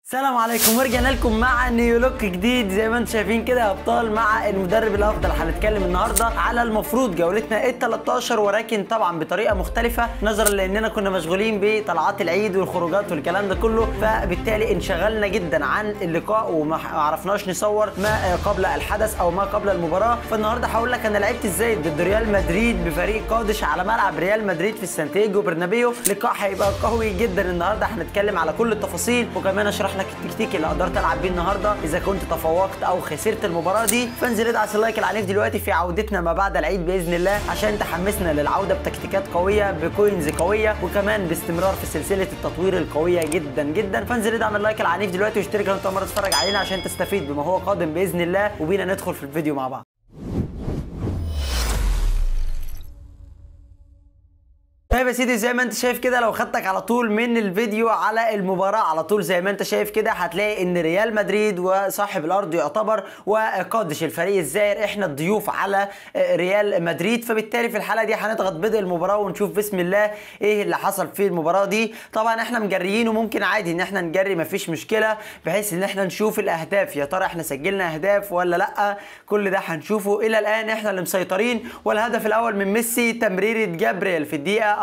السلام عليكم ورجعنا لكم مع نيو لوك جديد زي ما انتم شايفين كده يا ابطال مع المدرب الافضل هنتكلم النهارده على المفروض جولتنا ال 13 ولكن طبعا بطريقه مختلفه نظرا لاننا كنا مشغولين بطلعات العيد والخروجات والكلام ده كله فبالتالي انشغلنا جدا عن اللقاء وما عرفناش نصور ما قبل الحدث او ما قبل المباراه فالنهارده هقول لك انا لعبت ازاي ضد ريال مدريد بفريق قادش على ملعب ريال مدريد في السانتياغو برنابيو لقاء هيبقى قوي جدا النهارده هنتكلم على كل التفاصيل وكمان اشرح لك التكتيك اللي قدرت العب بيه النهارده اذا كنت تفوقت او خسرت المباراه دي فانزل ادعس اللايك العنيف دلوقتي في عودتنا ما بعد العيد باذن الله عشان تحمسنا للعوده بتكتيكات قويه بكوينز قويه وكمان باستمرار في سلسله التطوير القويه جدا جدا فانزل ادعم اللايك العنيف دلوقتي واشترك لو انت أول مره تتفرج علينا عشان تستفيد بما هو قادم باذن الله وبينا ندخل في الفيديو مع بعض طيب يا سيدي زي ما انت شايف كده لو خدتك على طول من الفيديو على المباراة على طول زي ما انت شايف كده هتلاقي ان ريال مدريد وصاحب الارض يعتبر وقادش الفريق الزائر احنا الضيوف على ريال مدريد فبالتالي في الحالة دي هنضغط بدء المباراة ونشوف بسم الله ايه اللي حصل في المباراة دي طبعا احنا مجريين وممكن عادي ان احنا نجري مفيش مشكلة بحيث ان احنا نشوف الاهداف يا ترى احنا سجلنا اهداف ولا لا كل ده هنشوفه الى الان احنا اللي مسيطرين والهدف الاول من ميسي تمريرة جابريل في الدقيقة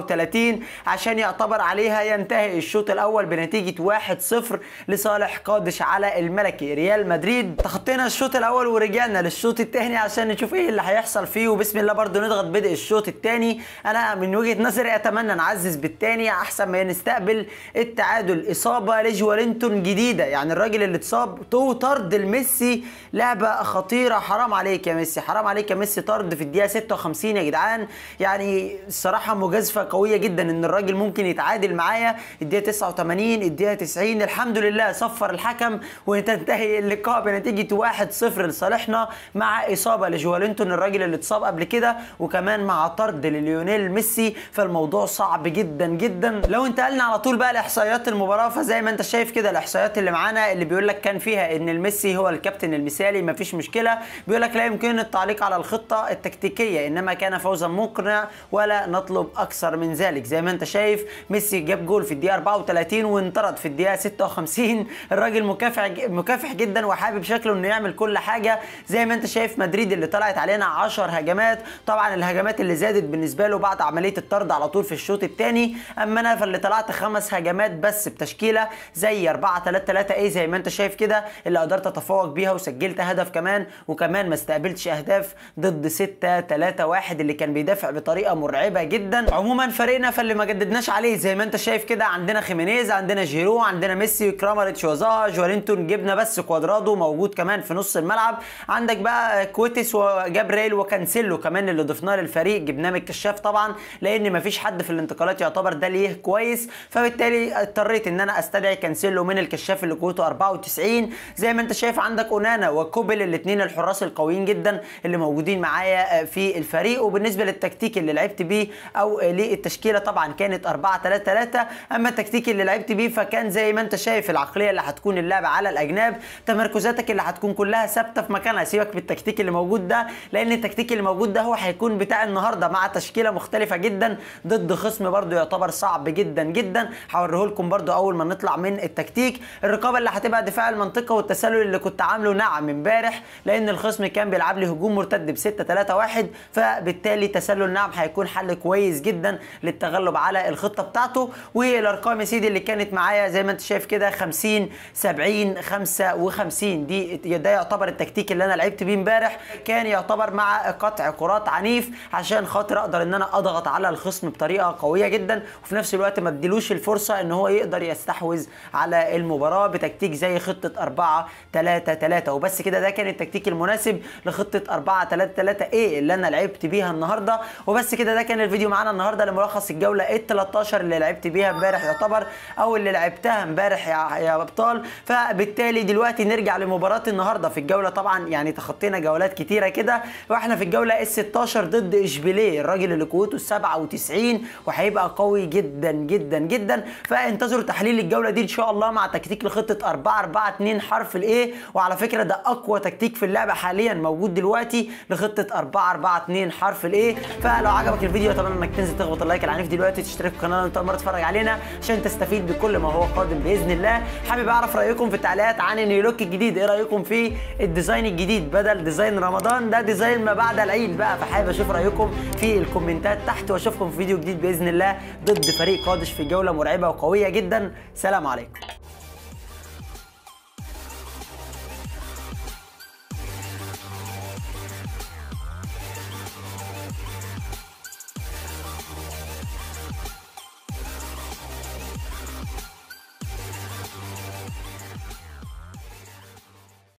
34 عشان يعتبر عليها ينتهي الشوط الاول بنتيجه 1-0 لصالح قادش على الملكي ريال مدريد تخطينا الشوط الاول ورجعنا للشوط الثاني عشان نشوف ايه اللي هيحصل فيه وبسم الله برضو نضغط بدء الشوط الثاني انا من وجهه نظري اتمنى نعزز بالثاني احسن ما نستقبل التعادل اصابه لجوالينتون جديده يعني الراجل اللي اتصاب تو طرد لميسي لعبه خطيره حرام عليك يا ميسي حرام عليك يا ميسي طرد في الدقيقه 56 يا جدعان يعني الصراحه مجازفه قويه جدا ان الراجل ممكن يتعادل معايا الدقيقه 89 الدقيقه 90 الحمد لله صفر الحكم وتنتهي اللقاء بنتيجه 1-0 لصالحنا مع اصابه لجوالينتون الراجل اللي اتصاب قبل كده وكمان مع طرد لليونيل ميسي فالموضوع صعب جدا جدا لو انتقلنا على طول بقى لاحصائيات المباراه فزي ما انت شايف كده الاحصائيات اللي معانا اللي بيقول لك كان فيها ان الميسي هو الكابتن المثالي مفيش مشكله بيقول لك لا يمكن التعليق على الخطه التكتيكيه انما كان فوزا مقنع ولا نطلب اكثر من ذلك زي ما انت شايف ميسي جاب جول في الدقيقه 34 وانطرد في الدقيقه 56 الراجل مكافح مكافح جدا وحابب شكله انه يعمل كل حاجه زي ما انت شايف مدريد اللي طلعت علينا 10 هجمات طبعا الهجمات اللي زادت بالنسبه له بعد عمليه الطرد على طول في الشوط الثاني اما انا فاللي طلعت خمس هجمات بس بتشكيله زي 4 3 3 ايه زي ما انت شايف كده اللي قدرت اتفوق بيها وسجلت هدف كمان وكمان ما استقبلتش اهداف ضد 6 3 1 اللي كان بيدافع بطريقه مرعبه جدا عموما فريقنا فاللي ما جددناش عليه زي ما انت شايف كده عندنا خيمينيز عندنا جيرو عندنا ميسي كراماريتش وزا جوارينتون جبنا بس كوادرادو موجود كمان في نص الملعب عندك بقى كويتس وجابريل وكانسيلو كمان اللي ضفناه للفريق جبناه من الكشاف طبعا لان ما فيش حد في الانتقالات يعتبر ده ليه كويس فبالتالي اضطريت ان انا استدعي كانسيلو من الكشاف اللي قوته 94 زي ما انت شايف عندك اونانا وكوبل الاثنين الحراس القويين جدا اللي موجودين معايا في الفريق وبالنسبه للتكتيك اللي لعبت بيه او للتشكيله طبعا كانت 4 3 3 اما التكتيك اللي لعبت بيه فكان زي ما انت شايف العقليه اللي هتكون اللعب على الاجناب تمركزاتك اللي هتكون كلها ثابته في مكانها سيبك بالتكتيك اللي موجود ده لان التكتيك اللي موجود ده هو هيكون بتاع النهارده مع تشكيله مختلفه جدا ضد خصم برده يعتبر صعب جدا جدا هوريه لكم برده اول ما نطلع من التكتيك الرقابه اللي هتبقى دفاع المنطقه والتسلل اللي كنت عامله نعم امبارح لان الخصم كان بيلعب لي هجوم مرتد ب 6 3 1 فبالتالي تسلل نعم هيكون حل كويس جدا للتغلب على الخطه بتاعته والارقام يا سيدي اللي كانت معايا زي ما انت شايف كده 50 70 55 دي ده يعتبر التكتيك اللي انا لعبت بيه امبارح كان يعتبر مع قطع كرات عنيف عشان خاطر اقدر ان انا اضغط على الخصم بطريقه قويه جدا وفي نفس الوقت ما اديلوش الفرصه ان هو يقدر يستحوذ على المباراه بتكتيك زي خطه 4 3 3 وبس كده ده كان التكتيك المناسب لخطه 4 3 3 ايه اللي انا لعبت بيها النهارده وبس كده ده كان الفيديو معانا النهارده لملخص الجوله ال 13 اللي لعبت بيها امبارح يعتبر او اللي لعبتها امبارح يا يا ابطال فبالتالي دلوقتي نرجع لمباراه النهارده في الجوله طبعا يعني تخطينا جولات كتيره كده واحنا في الجوله ال 16 ضد اشبيليه الراجل اللي قوته 97 وهيبقى قوي جدا جدا جدا فانتظروا تحليل الجوله دي ان شاء الله مع تكتيك لخطه 4 4 2 حرف الايه وعلى فكره ده اقوى تكتيك في اللعبه حاليا موجود دلوقتي لخطه 4 4 2 حرف الايه فلو عجبك الفيديو اتمنى انك تنزل تخبط اللايك العنيف دلوقتي تشترك في القناه لو انت اول مره تتفرج علينا عشان تستفيد بكل ما هو قادم باذن الله حابب اعرف رايكم في التعليقات عن النيو لوك الجديد ايه رايكم في الديزاين الجديد بدل ديزاين رمضان ده ديزاين ما بعد العيد بقى فحابب اشوف رايكم في الكومنتات تحت واشوفكم في فيديو جديد باذن الله ضد فريق قادش في جوله مرعبه وقويه جدا سلام عليكم